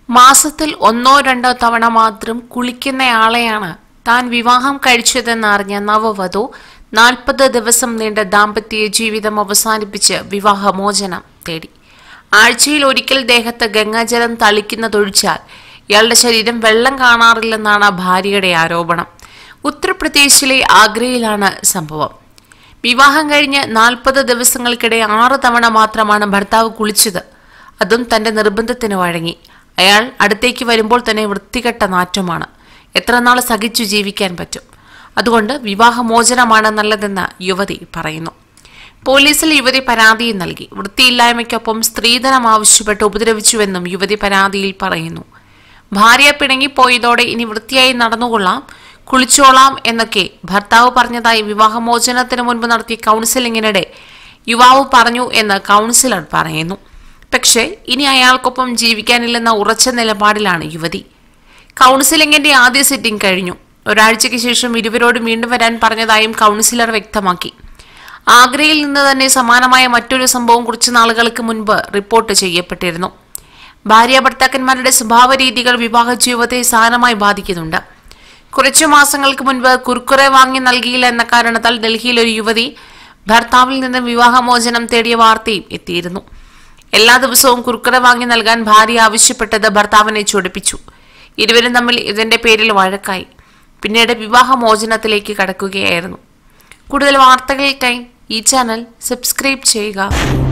മാസത്തിൽ ഒന്നോ രണ്ടോ തവണ മാത്രം കുളിക്കുന്നയാളെയാണ് താൻ വിവാഹം കഴിച്ചതെന്നറിഞ്ഞ നവവധു നാൽപ്പത് ദിവസം നീണ്ട ദാമ്പത്യ ജീവിതം അവസാനിപ്പിച്ച് വിവാഹമോചനം തേടി ആഴ്ചയിൽ ഒരിക്കൽ ദേഹത്ത് ഗംഗാജലം തളിക്കുന്നതൊഴിച്ചാൽ ഇയാളുടെ ശരീരം വെള്ളം കാണാറില്ലെന്നാണ് ഭാര്യയുടെ ആരോപണം ഉത്തർപ്രദേശിലെ ആഗ്രയിലാണ് സംഭവം വിവാഹം കഴിഞ്ഞ് നാൽപ്പത് ദിവസങ്ങൾക്കിടെ ആറ് തവണ മാത്രമാണ് ഭർത്താവ് കുളിച്ചത് അതും തന്റെ നിർബന്ധത്തിന് വഴങ്ങി അയാൾ അടുത്തേക്ക് വരുമ്പോൾ തന്നെ വൃത്തികെട്ട നാറ്റമാണ് എത്ര നാൾ സഹിച്ചു ജീവിക്കാൻ പറ്റും അതുകൊണ്ട് വിവാഹമോചനമാണ് നല്ലതെന്ന് യുവതി പറയുന്നു പോലീസിൽ യുവതി പരാതിയും നൽകി വൃത്തിയില്ലായ്മയ്ക്കൊപ്പം സ്ത്രീധനം ആവശ്യപ്പെട്ട് ഉപദ്രവിച്ചുവെന്നും യുവതി പരാതിയിൽ പറയുന്നു ഭാര്യ പിണങ്ങിപ്പോയതോടെ ഇനി വൃത്തിയായി നടന്നുകൊള്ളാം കുളിച്ചോളാം എന്നൊക്കെ ഭർത്താവ് പറഞ്ഞതായി വിവാഹമോചനത്തിന് മുൻപ് നടത്തിയ കൗൺസിലിങ്ങിനിടെ യുവാവ് പറഞ്ഞു എന്ന് കൗൺസിലർ പറയുന്നു പക്ഷേ ഇനി അയാൾക്കൊപ്പം ജീവിക്കാനില്ലെന്ന ഉറച്ച നിലപാടിലാണ് യുവതി കൗൺസിലിംഗിന്റെ ആദ്യ സിറ്റിംഗ് കഴിഞ്ഞു ഒരാഴ്ചയ്ക്ക് ശേഷം ഇരുവരോടും വീണ്ടും വരാൻ പറഞ്ഞതായും കൗൺസിലർ വ്യക്തമാക്കി ആഗ്രയിൽ നിന്ന് തന്നെ സമാനമായ മറ്റൊരു സംഭവം കുറച്ചു നാളുകൾക്ക് മുൻപ് റിപ്പോർട്ട് ചെയ്യപ്പെട്ടിരുന്നു ഭാര്യ ഭർത്താക്കന്മാരുടെ സ്വഭാവ രീതികൾ വിവാഹ ജീവിതത്തെ സാരമായി ബാധിക്കുന്നുണ്ട് കുറച്ചു മാസങ്ങൾക്ക് മുൻപ് കുർക്കുറെ വാങ്ങി നൽകിയില്ല എന്ന കാരണത്താൽ ഡൽഹിയിൽ ഒരു യുവതി ഭർത്താവിൽ നിന്ന് വിവാഹമോചനം തേടിയ വാർത്തയും എത്തിയിരുന്നു എല്ലാ ദിവസവും കുർക്കുറെ വാങ്ങി നൽകാൻ ഭാര്യ ആവശ്യപ്പെട്ടത് ഭർത്താവിനെ ചൊടിപ്പിച്ചു ഇരുവരും തമ്മിൽ ഇതിന്റെ പേരിൽ വഴക്കായി പിന്നീട് വിവാഹമോചനത്തിലേക്ക് കടക്കുകയായിരുന്നു കൂടുതൽ വാർത്തകൾക്കായി ഈ ചാനൽ സബ്സ്ക്രൈബ് ചെയ്യുക